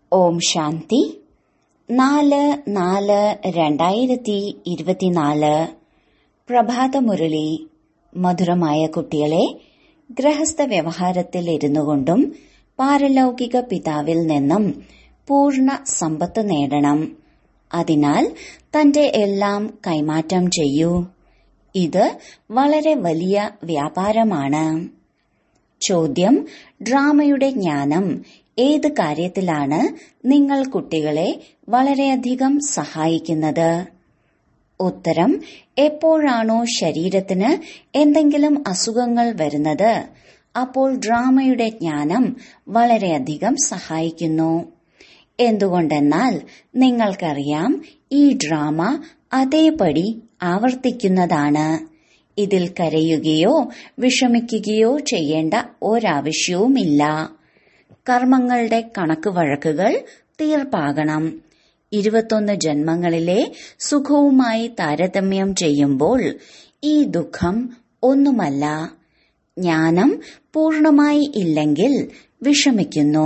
ഓം ശാന്തി നാല് നാല് രണ്ടായിരത്തി ഇരുപത്തിനാല് പ്രഭാതമുരളി മധുരമായ കുട്ടികളെ ഗൃഹസ്ഥ വ്യവഹാരത്തിൽ ഇരുന്നു കൊണ്ടും പാരലൗകിക പിതാവിൽ നിന്നും പൂർണ്ണ സമ്പത്ത് നേടണം അതിനാൽ തന്റെ എല്ലാം കൈമാറ്റം ചെയ്യൂ ഇത് വളരെ വലിയ വ്യാപാരമാണ് ചോദ്യം ഡ്രാമയുടെ ജ്ഞാനം ഏത് കാര്യത്തിലാണ് നിങ്ങൾ കുട്ടികളെ വളരെയധികം സഹായിക്കുന്നത് ഉത്തരം എപ്പോഴാണോ ശരീരത്തിന് എന്തെങ്കിലും അസുഖങ്ങൾ വരുന്നത് അപ്പോൾ ഡ്രാമയുടെ ജ്ഞാനം വളരെയധികം സഹായിക്കുന്നു എന്തുകൊണ്ടെന്നാൽ നിങ്ങൾക്കറിയാം ഈ ഡ്രാമ അതേപടി ആവർത്തിക്കുന്നതാണ് ഇതിൽ കരയുകയോ വിഷമിക്കുകയോ ചെയ്യേണ്ട ഒരാവശ്യവുമില്ല കർമ്മങ്ങളുടെ കണക്ക് വഴക്കുകൾ തീർപ്പാകണം ഇരുപത്തൊന്ന് ജന്മങ്ങളിലെ സുഖവുമായി താരതമ്യം ചെയ്യുമ്പോൾ ഈ ദുഃഖം ഒന്നുമല്ല ജ്ഞാനം പൂർണമായി ഇല്ലെങ്കിൽ വിഷമിക്കുന്നു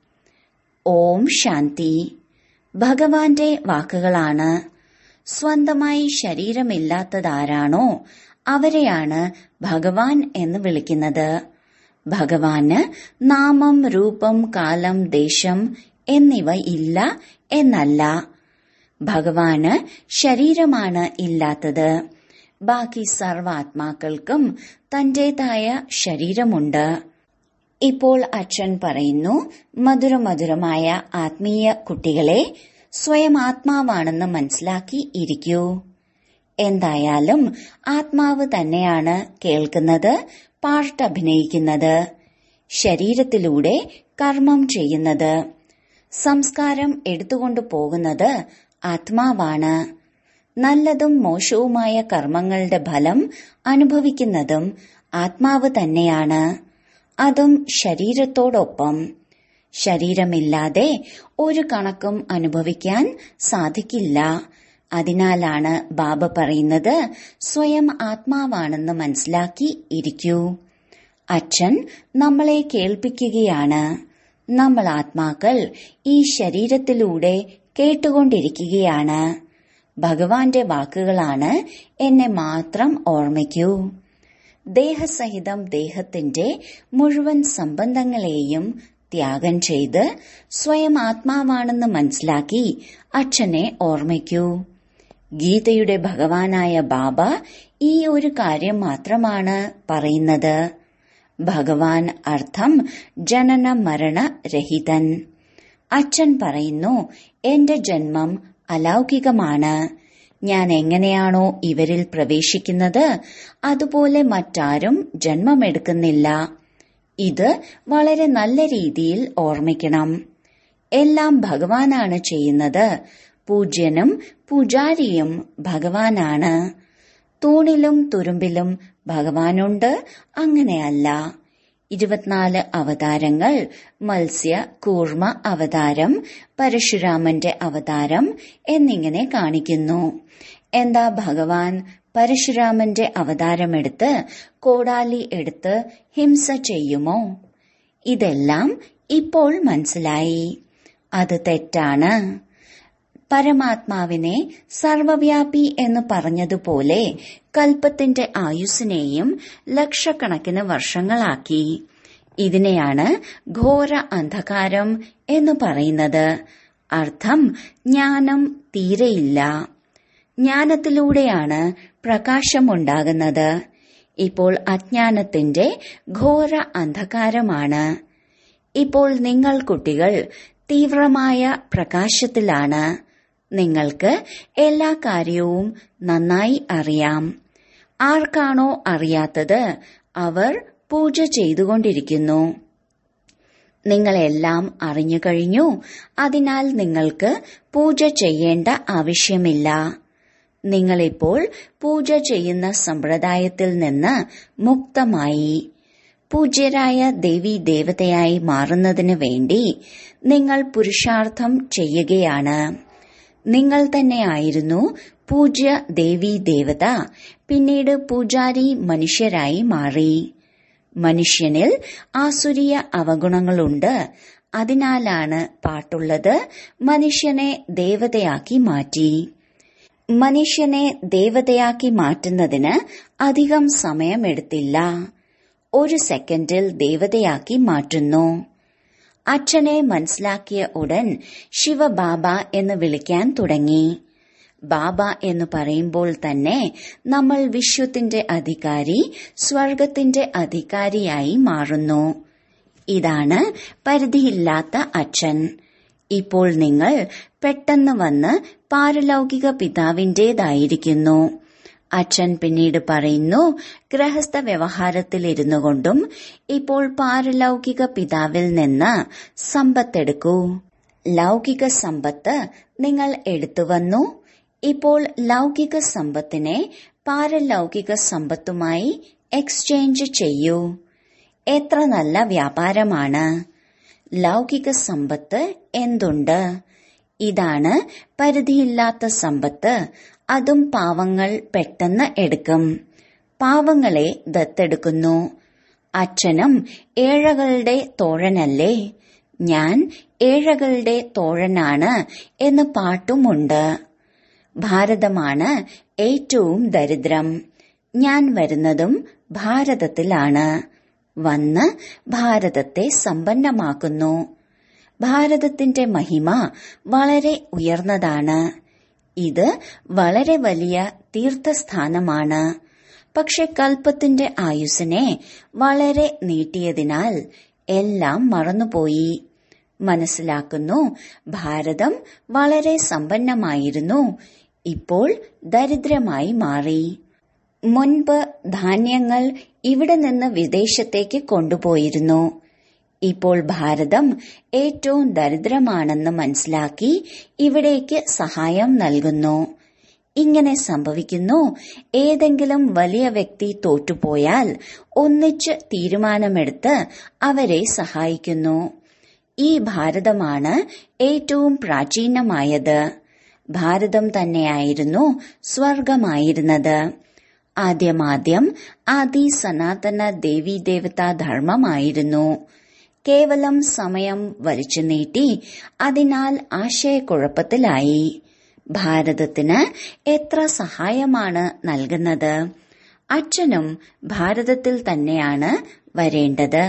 ഓം ശാന്തി ഭഗവാന്റെ വാക്കുകളാണ് സ്വന്തമായി ശരീരമില്ലാത്തതാരാണോ അവരെയാണ് ഭഗവാൻ എന്ന് വിളിക്കുന്നത് ഭഗവാന് നാമം രൂപം കാലം ദേശം എന്നിവ ഇല്ല എന്നല്ല ഭഗവാന് ശരീരമാണ് ഇല്ലാത്തത് ബാക്കി സർവാത്മാക്കൾക്കും തന്റേതായ ശരീരമുണ്ട് ഇപ്പോൾ അച്ഛൻ പറയുന്നു മധുരമധുരമായ ആത്മീയ കുട്ടികളെ സ്വയം ആത്മാവാണെന്ന് മനസ്സിലാക്കി ഇരിക്കൂ എന്തായാലും ആത്മാവ് തന്നെയാണ് കേൾക്കുന്നത് പാർട്ട് അഭിനയിക്കുന്നത് ശരീരത്തിലൂടെ കർമ്മം ചെയ്യുന്നത് സംസ്കാരം എടുത്തുകൊണ്ടു പോകുന്നത് ആത്മാവാണ് നല്ലതും മോശവുമായ കർമ്മങ്ങളുടെ ഫലം അനുഭവിക്കുന്നതും ആത്മാവ് തന്നെയാണ് അതും ശരീരത്തോടൊപ്പം ശരീരമില്ലാതെ ഒരു കണക്കും അനുഭവിക്കാൻ സാധിക്കില്ല അതിനാലാണ് ബാബ പറയുന്നത് സ്വയം ആത്മാവാണെന്ന് മനസ്സിലാക്കി ഇരിക്കൂ അച്ഛൻ നമ്മളെ കേൾപ്പിക്കുകയാണ് നമ്മൾ ആത്മാക്കൾ ഈ ശരീരത്തിലൂടെ കേട്ടുകൊണ്ടിരിക്കുകയാണ് ഭഗവാന്റെ വാക്കുകളാണ് എന്നെ മാത്രം ഓർമ്മിക്കൂ ദേഹസഹിതം ദേഹത്തിന്റെ മുഴുവൻ സംബന്ധങ്ങളെയും ത്യാഗം ചെയ്ത് സ്വയം ആത്മാവാണെന്ന് മനസ്സിലാക്കി അച്ഛനെ ഓർമ്മിക്കൂ ഗീതയുടെ ഭഗവാനായ ബാബ ഈ ഒരു കാര്യം മാത്രമാണ് പറയുന്നത് ഭഗവാൻ അർത്ഥം ജനന മരണ രഹിതൻ അച്ഛൻ പറയുന്നു എന്റെ ജന്മം അലൗകികമാണ് ഞാൻ എങ്ങനെയാണോ ഇവരിൽ പ്രവേശിക്കുന്നത് അതുപോലെ മറ്റാരും ജന്മമെടുക്കുന്നില്ല ഇത് വളരെ നല്ല രീതിയിൽ ഓർമ്മിക്കണം എല്ലാം ഭഗവാനാണ് ചെയ്യുന്നത് പൂജ്യനും പൂജാരിയും ഭഗവാനാണ് തൂണിലും തുരുമ്പിലും ഭഗവാനുണ്ട് അങ്ങനെയല്ല ഇരുപത്തിനാല് അവതാരങ്ങൾ മത്സ്യ കൂർമ്മ അവതാരം പരശുരാമന്റെ അവതാരം എന്നിങ്ങനെ കാണിക്കുന്നു എന്താ ഭഗവാൻ പരശുരാമന്റെ അവതാരമെടുത്ത് കോടാലി എടുത്ത് ഹിംസ ചെയ്യുമോ ഇതെല്ലാം ഇപ്പോൾ മനസ്സിലായി അത് തെറ്റാണ് പരമാത്മാവിനെ സർവവ്യാപി എന്ന് പറഞ്ഞതുപോലെ കൽപ്പത്തിന്റെ ആയുസ്സിനെയും ലക്ഷക്കണക്കിന് വർഷങ്ങളാക്കി ഇതിനെയാണ് ഘോര അന്ധകാരം എന്ന് പറയുന്നത് അർത്ഥം ജ്ഞാനം തീരെയില്ല ജ്ഞാനത്തിലൂടെയാണ് പ്രകാശമുണ്ടാകുന്നത് ഇപ്പോൾ അജ്ഞാനത്തിന്റെ ഘോര അന്ധകാരമാണ് ഇപ്പോൾ നിങ്ങൾ കുട്ടികൾ തീവ്രമായ പ്രകാശത്തിലാണ് നിങ്ങൾക്ക് എല്ലാ കാര്യവും നന്നായി അറിയാം ആർക്കാണോ അറിയാത്തത് അവർ പൂജ ചെയ്തുകൊണ്ടിരിക്കുന്നു നിങ്ങളെല്ലാം അറിഞ്ഞു കഴിഞ്ഞു അതിനാൽ നിങ്ങൾക്ക് പൂജ ചെയ്യേണ്ട ആവശ്യമില്ല നിങ്ങളിപ്പോൾ പൂജ ചെയ്യുന്ന സമ്പ്രദായത്തിൽ നിന്ന് മുക്തമായി പൂജ്യരായ ദേവി ദേവതയായി മാറുന്നതിന് വേണ്ടി നിങ്ങൾ പുരുഷാർത്ഥം ചെയ്യുകയാണ് നിങ്ങൾ തന്നെയായിരുന്നു പൂജ്യ ദേവി ദേവത പിന്നീട് പൂജാരി മനുഷ്യരായി മാറി മനുഷ്യനിൽ ആസുരീയ അവഗുണങ്ങളുണ്ട് അതിനാലാണ് പാട്ടുള്ളത് മനുഷ്യനെ ദേവതയാക്കി മാറ്റി മനുഷ്യനെ ദേവതയാക്കി മാറ്റുന്നതിന് അധികം സമയമെടുത്തില്ല ഒരു സെക്കൻഡിൽ ദേവതയാക്കി മാറ്റുന്നു അച്ഛനെ മനസ്സിലാക്കിയ ഉടൻ ശിവബാബ എന്ന് വിളിക്കാൻ തുടങ്ങി ബാബ എന്ന് പറയുമ്പോൾ തന്നെ നമ്മൾ വിശ്വത്തിന്റെ അധികാരി സ്വർഗത്തിന്റെ അധികാരിയായി മാറുന്നു ഇതാണ് പരിധിയില്ലാത്ത അച്ഛൻ ഇപ്പോൾ നിങ്ങൾ പെട്ടെന്ന് വന്ന് പാരലൗകിക പിതാവിന്റേതായിരിക്കുന്നു അച്ഛൻ പിന്നീട് പറയുന്നു ഗൃഹസ്ഥ വ്യവഹാരത്തിലിരുന്നു കൊണ്ടും ഇപ്പോൾ പാരലൗകിക പിതാവിൽ നിന്ന് സമ്പത്തെടുക്കൂ ലൗകിക സമ്പത്ത് നിങ്ങൾ എടുത്തുവന്നു ഇപ്പോൾ ലൗകിക സമ്പത്തിനെ പാരലൗകിക സമ്പത്തുമായി എക്സ്ചേഞ്ച് ചെയ്യൂ എത്ര നല്ല വ്യാപാരമാണ് ലൗകിക സമ്പത്ത് എന്തുണ്ട് ഇതാണ് പരിധിയില്ലാത്ത സമ്പത്ത് അതും പാവങ്ങൾ പെട്ടെന്ന് എടുക്കും പാവങ്ങളെ ദത്തെടുക്കുന്നു അച്ഛനും ഏഴകളുടെ തോഴനല്ലേ ഞാൻ ഏഴകളുടെ തോഴനാണ് എന്ന് പാട്ടുമുണ്ട് ഭാരതമാണ് ഏറ്റവും ദരിദ്രം ഞാൻ വരുന്നതും ഭാരതത്തിലാണ് വന്ന് ഭാരതത്തെ സമ്പന്നമാക്കുന്നു ഭാരതത്തിന്റെ മഹിമ വളരെ ഉയർന്നതാണ് ഇത് വളരെ വലിയ തീർത്ഥസ്ഥാനമാണ് പക്ഷെ കൽപ്പത്തിന്റെ ആയുസ്സിനെ വളരെ നീട്ടിയതിനാൽ എല്ലാം മറന്നുപോയി മനസ്സിലാക്കുന്നു ഭാരതം വളരെ സമ്പന്നമായിരുന്നു ഇപ്പോൾ ദരിദ്രമായി മാറി മുൻപ് ധാന്യങ്ങൾ ഇവിടെ നിന്ന് വിദേശത്തേക്ക് കൊണ്ടുപോയിരുന്നു ഇപ്പോൾ ഭാരതം ഏറ്റവും ദരിദ്രമാണെന്ന് മനസ്സിലാക്കി ഇവിടേക്ക് സഹായം നൽകുന്നു ഇങ്ങനെ സംഭവിക്കുന്നു ഏതെങ്കിലും വലിയ വ്യക്തി തോറ്റുപോയാൽ ഒന്നിച്ച് തീരുമാനമെടുത്ത് അവരെ സഹായിക്കുന്നു ഈ ഭാരതമാണ് ഏറ്റവും പ്രാചീനമായത് ഭാരതം തന്നെയായിരുന്നു സ്വർഗമായിരുന്നത് ആദ്യമാദ്യം ആദി സനാതന ദേവീദേവതാ ധർമ്മമായിരുന്നു കേവലം സമയം വലിച്ചു നീട്ടി അതിനാൽ ആശയക്കുഴപ്പത്തിലായി ഭാരതത്തിന് എത്ര സഹായമാണ് നൽകുന്നത് അച്ഛനും ഭാരതത്തിൽ തന്നെയാണ് വരേണ്ടത്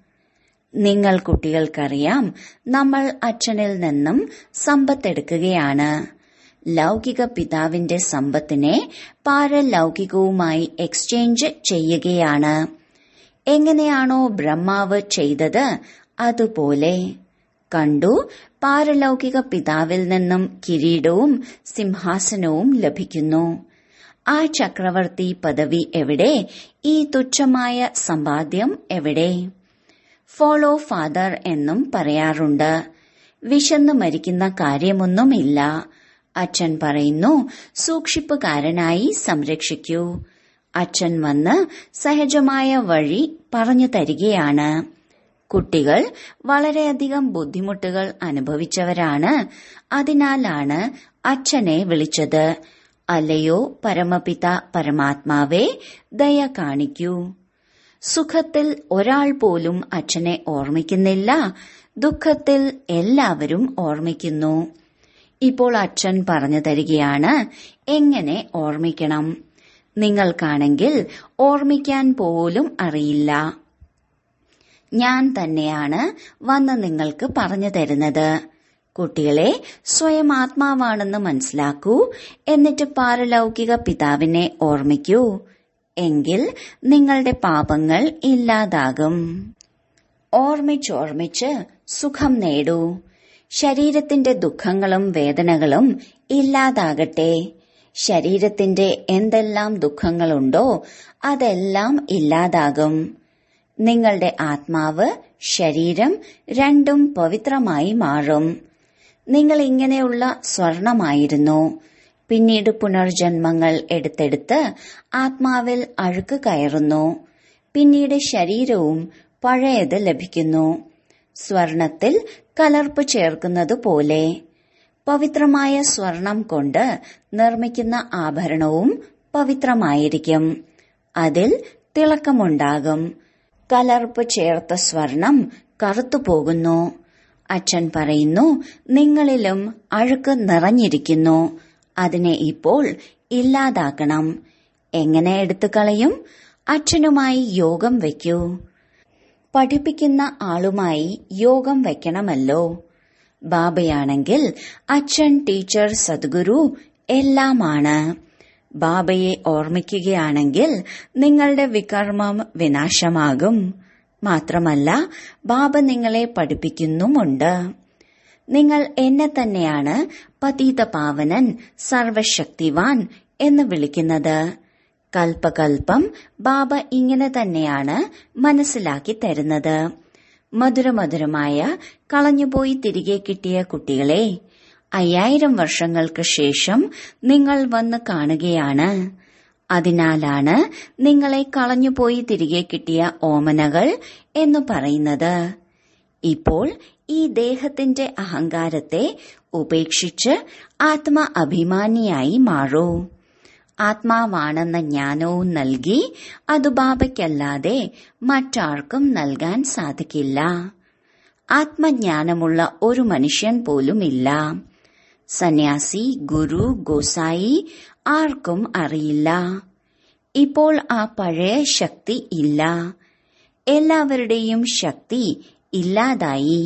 നിങ്ങൾ കുട്ടികൾക്കറിയാം നമ്മൾ അച്ഛനിൽ നിന്നും സമ്പത്തെടുക്കുകയാണ് ലൗകിക പിതാവിന്റെ സമ്പത്തിനെ പാരലൗകികവുമായി എക്സ്ചേഞ്ച് ചെയ്യുകയാണ് എങ്ങനെയാണോ ബ്രഹ്മാവ് ചെയ്തത് അതുപോലെ കണ്ടു പാരലൗകിക പിതാവിൽ നിന്നും കിരീടവും സിംഹാസനവും ലഭിക്കുന്നു ആ ചക്രവർത്തി പദവി എവിടെ ഈ തുച്ഛമായ സമ്പാദ്യം എവിടെ ഫോളോ ഫാദർ എന്നും പറയാറുണ്ട് വിശന്ന് മരിക്കുന്ന കാര്യമൊന്നുമില്ല അച്ഛൻ പറയുന്നു സൂക്ഷിപ്പുകാരനായി സംരക്ഷിക്കൂ അച്ഛൻ വന്ന് സഹജമായ വഴി പറഞ്ഞു തരികയാണ് കുട്ടികൾ വളരെയധികം ബുദ്ധിമുട്ടുകൾ അനുഭവിച്ചവരാണ് അതിനാലാണ് അച്ഛനെ വിളിച്ചത് അല്ലയോ പരമപിത പരമാത്മാവേ ദയ കാണിക്കൂ സുഖത്തിൽ ഒരാൾ പോലും അച്ഛനെ ഓർമ്മിക്കുന്നില്ല ദുഃഖത്തിൽ എല്ലാവരും ഓർമ്മിക്കുന്നു ഇപ്പോൾ അച്ഛൻ പറഞ്ഞു തരികയാണ് എങ്ങനെ ഓർമ്മിക്കണം നിങ്ങൾക്കാണെങ്കിൽ ഓർമ്മിക്കാൻ പോലും അറിയില്ല ഞാൻ തന്നെയാണ് വന്ന് നിങ്ങൾക്ക് പറഞ്ഞു തരുന്നത് കുട്ടികളെ സ്വയം ആത്മാവാണെന്ന് മനസ്സിലാക്കൂ എന്നിട്ട് പാരലൗകിക പിതാവിനെ ഓർമ്മിക്കൂ എങ്കിൽ നിങ്ങളുടെ പാപങ്ങൾ ഇല്ലാതാകും ഓർമ്മിച്ചോർമ്മിച്ച് സുഖം നേടൂ ശരീരത്തിന്റെ ദുഃഖങ്ങളും വേദനകളും ഇല്ലാതാകട്ടെ ശരീരത്തിന്റെ എന്തെല്ലാം ദുഃഖങ്ങളുണ്ടോ അതെല്ലാം ഇല്ലാതാകും നിങ്ങളുടെ ആത്മാവ് ശരീരം രണ്ടും പവിത്രമായി മാറും നിങ്ങൾ ഇങ്ങനെയുള്ള സ്വർണമായിരുന്നു പിന്നീട് പുനർജന്മങ്ങൾ എടുത്തെടുത്ത് ആത്മാവിൽ അഴുക്ക് കയറുന്നു പിന്നീട് ശരീരവും പഴയത് ലഭിക്കുന്നു സ്വർണത്തിൽ കലർപ്പ് ചേർക്കുന്നത് പോലെ പവിത്രമായ സ്വർണം കൊണ്ട് നിർമ്മിക്കുന്ന ആഭരണവും പവിത്രമായിരിക്കും അതിൽ തിളക്കമുണ്ടാകും കലർപ്പ് ചേർത്ത സ്വർണം കറുത്തുപോകുന്നു അച്ഛൻ പറയുന്നു നിങ്ങളിലും അഴുക്ക് നിറഞ്ഞിരിക്കുന്നു അതിനെ ഇപ്പോൾ ഇല്ലാതാക്കണം എങ്ങനെ എടുത്തു കളയും അച്ഛനുമായി യോഗം വയ്ക്കൂ പഠിപ്പിക്കുന്ന ആളുമായി യോഗം വയ്ക്കണമല്ലോ ബാബയാണെങ്കിൽ അച്ഛൻ ടീച്ചർ സദ്ഗുരു എല്ലാമാണ് ബാബയെ ഓർമ്മിക്കുകയാണെങ്കിൽ നിങ്ങളുടെ വികർമ്മം വിനാശമാകും മാത്രമല്ല ബാബ നിങ്ങളെ പഠിപ്പിക്കുന്നുമുണ്ട് നിങ്ങൾ എന്നെ തന്നെയാണ് പതീത പാവനൻ സർവശക്തിവാൻ എന്ന് വിളിക്കുന്നത് കൽപ്പകൽപ്പം ബാബ ഇങ്ങനെ തന്നെയാണ് മനസ്സിലാക്കി തരുന്നത് മധുരമധുരമായ കളഞ്ഞുപോയി തിരികെ കിട്ടിയ കുട്ടികളെ അയ്യായിരം വർഷങ്ങൾക്ക് ശേഷം നിങ്ങൾ വന്ന് കാണുകയാണ് അതിനാലാണ് നിങ്ങളെ കളഞ്ഞുപോയി തിരികെ കിട്ടിയ ഓമനകൾ എന്ന് പറയുന്നത് ഇപ്പോൾ ഈ ദേഹത്തിന്റെ അഹങ്കാരത്തെ ഉപേക്ഷിച്ച് ആത്മ അഭിമാനിയായി മാറൂ ആത്മാവാണെന്ന ജ്ഞാനവും നൽകി അത് ബാബയ്ക്കല്ലാതെ മറ്റാർക്കും നൽകാൻ സാധിക്കില്ല ആത്മജ്ഞാനമുള്ള ഒരു മനുഷ്യൻ പോലുമില്ല സന്യാസി ഗുരു ഗോസായി ആർക്കും അറിയില്ല ഇപ്പോൾ ആ പഴയ ശക്തി ഇല്ല എല്ലാവരുടെയും ശക്തി ഇല്ലാതായി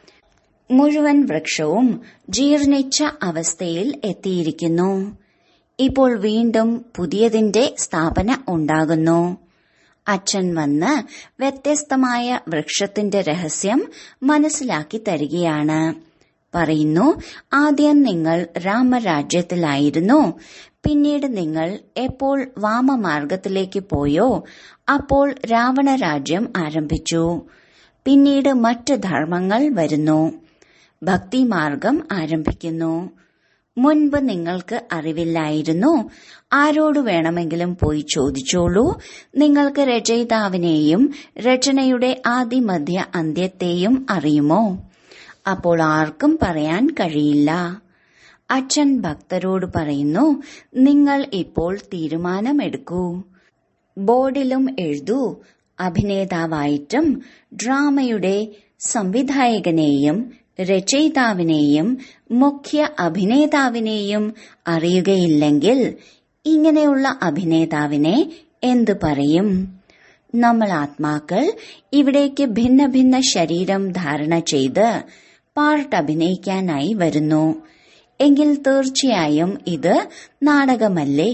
മുഴുവൻ വൃക്ഷവും ജീർണിച്ച അവസ്ഥയിൽ എത്തിയിരിക്കുന്നു ഇപ്പോൾ വീണ്ടും പുതിയതിന്റെ സ്ഥാപന ഉണ്ടാകുന്നു അച്ഛൻ വന്ന് വ്യത്യസ്തമായ വൃക്ഷത്തിന്റെ രഹസ്യം മനസ്സിലാക്കി തരികയാണ് പറയുന്നു ആദ്യം നിങ്ങൾ രാമരാജ്യത്തിലായിരുന്നു പിന്നീട് നിങ്ങൾ എപ്പോൾ വാമമാർഗത്തിലേക്ക് പോയോ അപ്പോൾ രാവണ രാജ്യം ആരംഭിച്ചു പിന്നീട് മറ്റ് ധർമ്മങ്ങൾ വരുന്നു ഭക്തിമാർഗം ആരംഭിക്കുന്നു മുൻപ് നിങ്ങൾക്ക് അറിവില്ലായിരുന്നു ആരോട് വേണമെങ്കിലും പോയി ചോദിച്ചോളൂ നിങ്ങൾക്ക് രചയിതാവിനെയും രചനയുടെ ആദിമധ്യ അന്ത്യത്തെയും അറിയുമോ അപ്പോൾ ആർക്കും പറയാൻ കഴിയില്ല അച്ഛൻ ഭക്തരോട് പറയുന്നു നിങ്ങൾ ഇപ്പോൾ തീരുമാനമെടുക്കൂ ബോർഡിലും എഴുതൂ അഭിനേതാവായിട്ടും ഡ്രാമയുടെ സംവിധായകനെയും രചയിതാവിനെയും മുഖ്യ അഭിനേതാവിനെയും അറിയുകയില്ലെങ്കിൽ ഇങ്ങനെയുള്ള അഭിനേതാവിനെ എന്തു പറയും നമ്മൾ ആത്മാക്കൾ ഇവിടേക്ക് ഭിന്ന ഭിന്ന ശരീരം ധാരണ ചെയ്ത് പാർട്ട് അഭിനയിക്കാനായി വരുന്നു എങ്കിൽ തീർച്ചയായും ഇത് നാടകമല്ലേ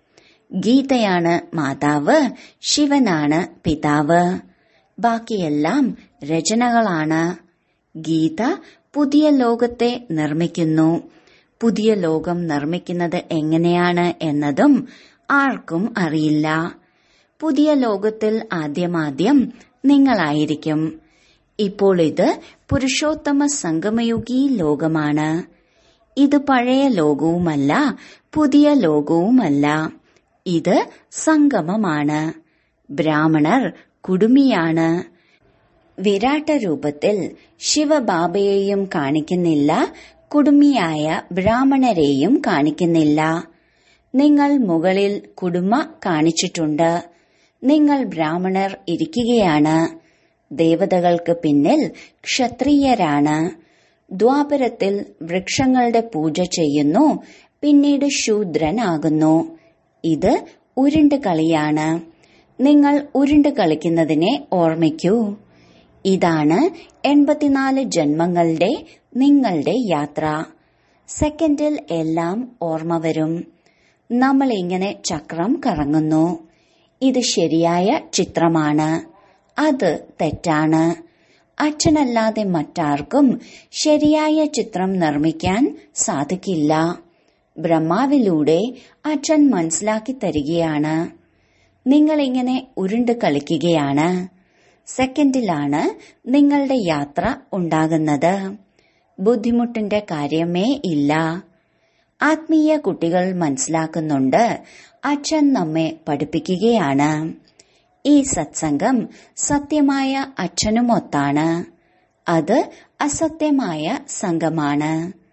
ഗീതയാണ് മാതാവ് ശിവനാണ് പിതാവ് ബാക്കിയെല്ലാം രചനകളാണ് ഗീത പുതിയ ലോകത്തെ നിർമ്മിക്കുന്നു പുതിയ ലോകം നിർമ്മിക്കുന്നത് എങ്ങനെയാണ് എന്നതും ആർക്കും അറിയില്ല പുതിയ ലോകത്തിൽ ആദ്യമാദ്യം നിങ്ങളായിരിക്കും ഇപ്പോൾ ഇത് പുരുഷോത്തമ സംഗമയുഗി ലോകമാണ് ഇത് പഴയ ലോകവുമല്ല പുതിയ ലോകവുമല്ല ഇത് സംഗമമാണ് ബ്രാഹ്മണർ കുടുമിയാണ് വിരാട്ട രൂപത്തിൽ ശിവബാബയെയും കാണിക്കുന്നില്ല കുടുമിയായ ബ്രാഹ്മണരെയും കാണിക്കുന്നില്ല നിങ്ങൾ മുകളിൽ കുടുമ കാണിച്ചിട്ടുണ്ട് നിങ്ങൾ ബ്രാഹ്മണർ ഇരിക്കുകയാണ് ദേവതകൾക്ക് പിന്നിൽ ക്ഷത്രിയരാണ് ദ്വാപരത്തിൽ വൃക്ഷങ്ങളുടെ പൂജ ചെയ്യുന്നു പിന്നീട് ശൂദ്രനാകുന്നു ഇത് ഉരുണ്ട് കളിയാണ് നിങ്ങൾ ഉരുണ്ട് കളിക്കുന്നതിനെ ഓർമ്മിക്കൂ ഇതാണ് എൺപത്തിനാല് ജന്മങ്ങളുടെ നിങ്ങളുടെ യാത്ര സെക്കൻഡിൽ എല്ലാം ഓർമ്മ വരും നമ്മൾ ഇങ്ങനെ ചക്രം കറങ്ങുന്നു ഇത് ശരിയായ ചിത്രമാണ് അത് തെറ്റാണ് അച്ഛനല്ലാതെ മറ്റാർക്കും ശരിയായ ചിത്രം നിർമ്മിക്കാൻ സാധിക്കില്ല ബ്രഹ്മാവിലൂടെ അച്ഛൻ മനസ്സിലാക്കി തരികയാണ് നിങ്ങൾ ഇങ്ങനെ ഉരുണ്ട് കളിക്കുകയാണ് സെക്കൻഡിലാണ് നിങ്ങളുടെ യാത്ര ഉണ്ടാകുന്നത് ബുദ്ധിമുട്ടിന്റെ കാര്യമേ ഇല്ല ആത്മീയ കുട്ടികൾ മനസ്സിലാക്കുന്നുണ്ട് അച്ഛൻ നമ്മെ പഠിപ്പിക്കുകയാണ് ഈ സത്സംഗം സത്യമായ അച്ഛനുമൊത്താണ് അത് അസത്യമായ സംഘമാണ്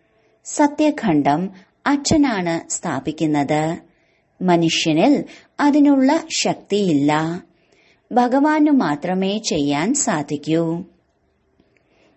സത്യഖണ്ഡം അച്ഛനാണ് സ്ഥാപിക്കുന്നത് മനുഷ്യനിൽ അതിനുള്ള ശക്തിയില്ല ഭഗവാനു മാത്രമേ ചെയ്യാൻ സാധിക്കൂ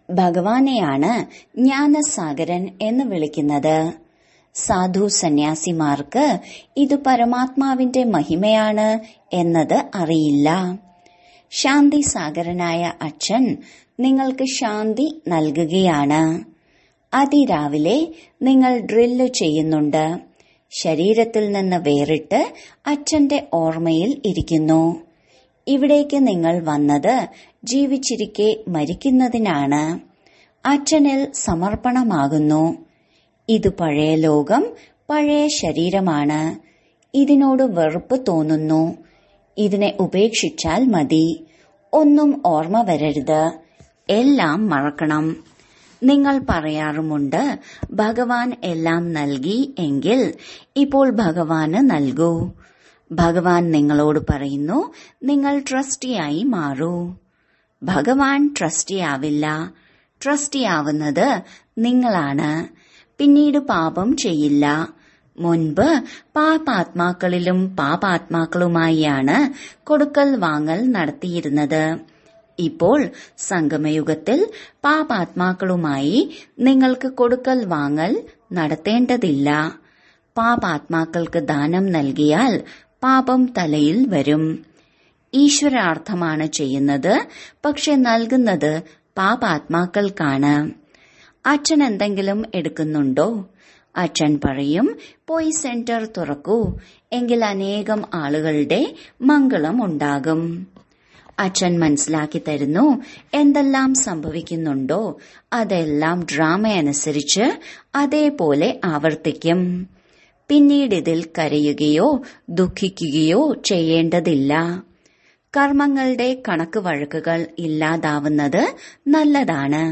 ഭഗവാനെയാണ് ജ്ഞാനസാഗരൻ എന്ന് വിളിക്കുന്നത് സാധു സന്യാസിമാർക്ക് ഇത് പരമാത്മാവിന്റെ മഹിമയാണ് എന്നത് അറിയില്ല ശാന്തി സാഗരനായ അച്ഛൻ നിങ്ങൾക്ക് ശാന്തി നൽകുകയാണ് അതിരാവിലെ നിങ്ങൾ ഡ്രില്ല് ചെയ്യുന്നുണ്ട് ശരീരത്തിൽ നിന്ന് വേറിട്ട് അച്ഛന്റെ ഓർമ്മയിൽ ഇരിക്കുന്നു ഇവിടേക്ക് നിങ്ങൾ വന്നത് ജീവിച്ചിരിക്കെ മരിക്കുന്നതിനാണ് അച്ഛനിൽ സമർപ്പണമാകുന്നു ഇത് പഴയ ലോകം പഴയ ശരീരമാണ് ഇതിനോട് വെറുപ്പ് തോന്നുന്നു ഇതിനെ ഉപേക്ഷിച്ചാൽ മതി ഒന്നും ഓർമ്മ വരരുത് എല്ലാം മറക്കണം നിങ്ങൾ പറയാറുമുണ്ട് ഭഗവാൻ എല്ലാം നൽകി എങ്കിൽ ഇപ്പോൾ ഭഗവാന് നൽകൂ ഭഗവാൻ നിങ്ങളോട് പറയുന്നു നിങ്ങൾ ട്രസ്റ്റിയായി മാറൂ ഭഗവാൻ ട്രസ്റ്റിയാവില്ല ട്രസ്റ്റിയാവുന്നത് നിങ്ങളാണ് പിന്നീട് പാപം ചെയ്യില്ല മുൻപ് പാപാത്മാക്കളിലും പാപാത്മാക്കളുമായാണ് കൊടുക്കൽ വാങ്ങൽ നടത്തിയിരുന്നത് ഇപ്പോൾ സംഗമയുഗത്തിൽ പാപാത്മാക്കളുമായി നിങ്ങൾക്ക് കൊടുക്കൽ വാങ്ങൽ നടത്തേണ്ടതില്ല പാപാത്മാക്കൾക്ക് ദാനം നൽകിയാൽ പാപം തലയിൽ വരും ഈശ്വരാർത്ഥമാണ് ചെയ്യുന്നത് പക്ഷെ നൽകുന്നത് പാപാത്മാക്കൾക്കാണ് അച്ഛൻ എന്തെങ്കിലും എടുക്കുന്നുണ്ടോ അച്ഛൻ പറയും പോയി സെന്റർ തുറക്കൂ എങ്കിൽ അനേകം ആളുകളുടെ മംഗളം ഉണ്ടാകും അച്ഛൻ മനസ്സിലാക്കി തരുന്നു എന്തെല്ലാം സംഭവിക്കുന്നുണ്ടോ അതെല്ലാം ഡ്രാമ അനുസരിച്ച് അതേപോലെ ആവർത്തിക്കും പിന്നീട് ഇതിൽ കരയുകയോ ദുഃഖിക്കുകയോ ചെയ്യേണ്ടതില്ല കർമ്മങ്ങളുടെ കണക്ക് വഴക്കുകൾ ഇല്ലാതാവുന്നത് നല്ലതാണ്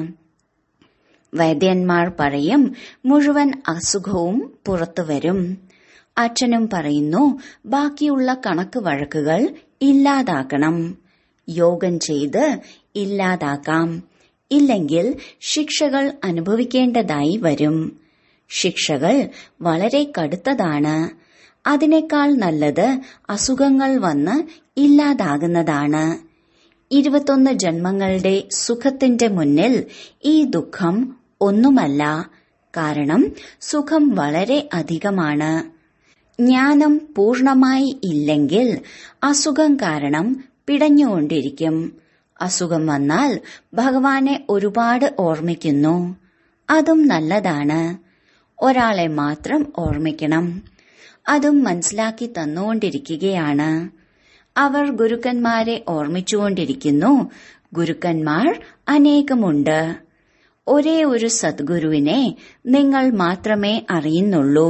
വൈദ്യന്മാർ പറയും മുഴുവൻ അസുഖവും പുറത്തുവരും അച്ഛനും പറയുന്നു ബാക്കിയുള്ള കണക്ക് വഴക്കുകൾ ഇല്ലാതാക്കണം യോഗം ചെയ്ത് ഇല്ലാതാക്കാം ഇല്ലെങ്കിൽ ശിക്ഷകൾ അനുഭവിക്കേണ്ടതായി വരും ശിക്ഷകൾ വളരെ കടുത്തതാണ് അതിനേക്കാൾ നല്ലത് അസുഖങ്ങൾ വന്ന് ഇല്ലാതാകുന്നതാണ് ഇരുപത്തൊന്ന് ജന്മങ്ങളുടെ സുഖത്തിന്റെ മുന്നിൽ ഈ ദുഃഖം ഒന്നുമല്ല കാരണം സുഖം വളരെ അധികമാണ് ജ്ഞാനം പൂർണമായി ഇല്ലെങ്കിൽ അസുഖം കാരണം പിടഞ്ഞുകൊണ്ടിരിക്കും അസുഖം വന്നാൽ ഭഗവാനെ ഒരുപാട് ഓർമ്മിക്കുന്നു അതും നല്ലതാണ് ഒരാളെ മാത്രം ഓർമ്മിക്കണം അതും മനസ്സിലാക്കി തന്നുകൊണ്ടിരിക്കുകയാണ് അവർ ഗുരുക്കന്മാരെ ഓർമ്മിച്ചുകൊണ്ടിരിക്കുന്നു ഗുരുക്കന്മാർ അനേകമുണ്ട് ഒരേ ഒരു സദ്ഗുരുവിനെ നിങ്ങൾ മാത്രമേ അറിയുന്നുള്ളൂ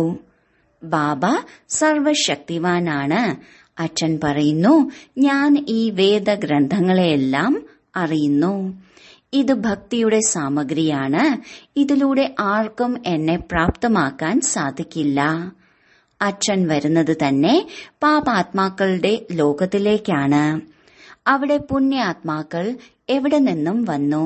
ബാബ സർവശക്തിവാനാണ് അച്ഛൻ പറയുന്നു ഞാൻ ഈ വേദഗ്രന്ഥങ്ങളെയെല്ലാം അറിയുന്നു ഇത് ഭക്തിയുടെ സാമഗ്രിയാണ് ഇതിലൂടെ ആർക്കും എന്നെ പ്രാപ്തമാക്കാൻ സാധിക്കില്ല അച്ഛൻ വരുന്നത് തന്നെ പാപാത്മാക്കളുടെ ലോകത്തിലേക്കാണ് അവിടെ പുണ്യാത്മാക്കൾ എവിടെ നിന്നും വന്നു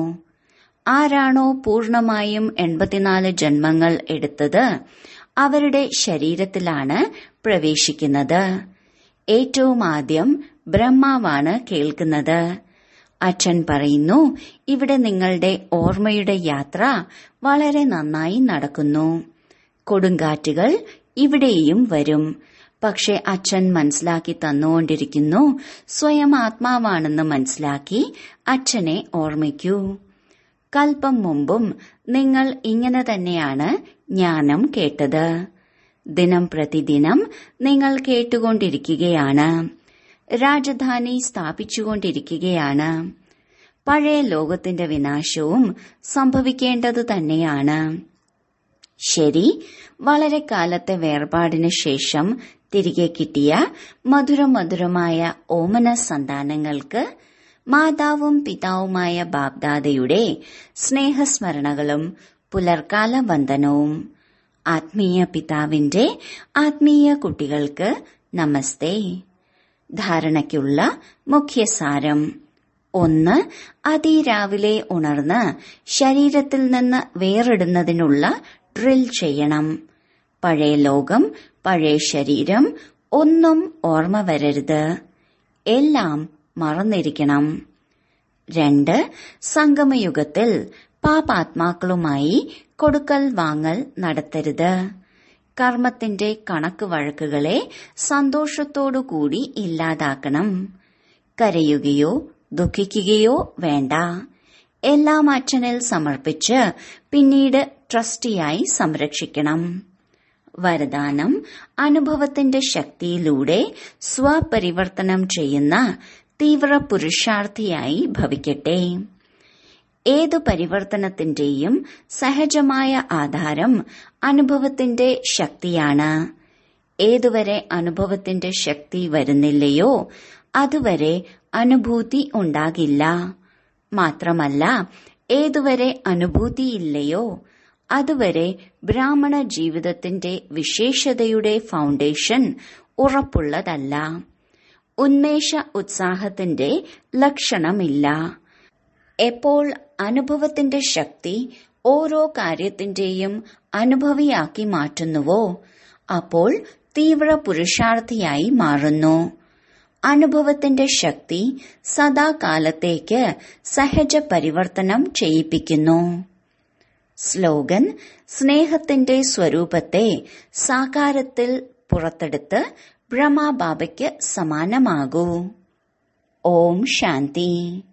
ആരാണോ പൂർണമായും എൺപത്തിനാല് ജന്മങ്ങൾ എടുത്തത് അവരുടെ ശരീരത്തിലാണ് പ്രവേശിക്കുന്നത് ഏറ്റവും ആദ്യം ബ്രഹ്മാവാണ് കേൾക്കുന്നത് അച്ഛൻ പറയുന്നു ഇവിടെ നിങ്ങളുടെ ഓർമ്മയുടെ യാത്ര വളരെ നന്നായി നടക്കുന്നു കൊടുങ്കാറ്റുകൾ ഇവിടെയും വരും പക്ഷെ അച്ഛൻ മനസ്സിലാക്കി തന്നുകൊണ്ടിരിക്കുന്നു സ്വയം ആത്മാവാണെന്ന് മനസ്സിലാക്കി അച്ഛനെ ഓർമ്മിക്കൂ കൽപ്പം മുമ്പും നിങ്ങൾ ഇങ്ങനെ തന്നെയാണ് ജ്ഞാനം കേട്ടത് ദിനം പ്രതിദിനം നിങ്ങൾ കേട്ടുകൊണ്ടിരിക്കുകയാണ് രാജധാനി സ്ഥാപിച്ചുകൊണ്ടിരിക്കുകയാണ് പഴയ ലോകത്തിന്റെ വിനാശവും സംഭവിക്കേണ്ടതു തന്നെയാണ് ശരി വളരെ കാലത്തെ വേർപാടിന് ശേഷം തിരികെ കിട്ടിയ മധുരമധുരമായ ഓമന സന്താനങ്ങൾക്ക് മാതാവും പിതാവുമായ ബാബ്ദാദയുടെ സ്നേഹസ്മരണകളും പുലർക്കാല വന്ദനവും ആത്മീയ പിതാവിന്റെ ആത്മീയ കുട്ടികൾക്ക് നമസ്തേ ധാരണയ്ക്കുള്ള മുഖ്യസാരം ഒന്ന് അതിരാവിലെ ഉണർന്ന് ശരീരത്തിൽ നിന്ന് വേറിടുന്നതിനുള്ള ഡ്രിൽ ചെയ്യണം പഴയ ലോകം പഴയ ശരീരം ഒന്നും ഓർമ്മ വരരുത് എല്ലാം മറന്നിരിക്കണം രണ്ട് സംഗമയുഗത്തിൽ പാപാത്മാക്കളുമായി കൊടുക്കൽ വാങ്ങൽ നടത്തരുത് കർമ്മത്തിന്റെ കണക്ക് വഴക്കുകളെ സന്തോഷത്തോടുകൂടി ഇല്ലാതാക്കണം കരയുകയോ ദുഃഖിക്കുകയോ വേണ്ട എല്ലാം അച്ഛനിൽ സമർപ്പിച്ച് പിന്നീട് ട്രസ്റ്റിയായി സംരക്ഷിക്കണം വരദാനം അനുഭവത്തിന്റെ ശക്തിയിലൂടെ സ്വപരിവർത്തനം ചെയ്യുന്ന തീവ്ര പുരുഷാർത്ഥിയായി ഭവിക്കട്ടെ ഏതു പരിവർത്തനത്തിന്റെയും സഹജമായ ആധാരം അനുഭവത്തിന്റെ ശക്തിയാണ് ഏതുവരെ അനുഭവത്തിന്റെ ശക്തി വരുന്നില്ലയോ അതുവരെ അനുഭൂതി ഉണ്ടാകില്ല മാത്രമല്ല ഏതുവരെ അനുഭൂതിയില്ലയോ അതുവരെ ബ്രാഹ്മണ ജീവിതത്തിന്റെ വിശേഷതയുടെ ഫൗണ്ടേഷൻ ഉറപ്പുള്ളതല്ല ഉന്മേഷ ഉത്സാഹത്തിന്റെ ലക്ഷണമില്ല എപ്പോൾ അനുഭവത്തിന്റെ ശക്തി ഓരോ കാര്യത്തിന്റെയും അനുഭവിയാക്കി മാറ്റുന്നുവോ അപ്പോൾ തീവ്ര പുരുഷാർത്ഥിയായി മാറുന്നു അനുഭവത്തിന്റെ ശക്തി സദാകാലത്തേക്ക് സഹജ പരിവർത്തനം ചെയ്യിപ്പിക്കുന്നു സ്ലോഗൻ സ്നേഹത്തിന്റെ സ്വരൂപത്തെ സാകാരത്തിൽ പുറത്തെടുത്ത് ബ്രഹ്മബാബയ്ക്ക് സമാനമാകൂ ഓം ശാന്തി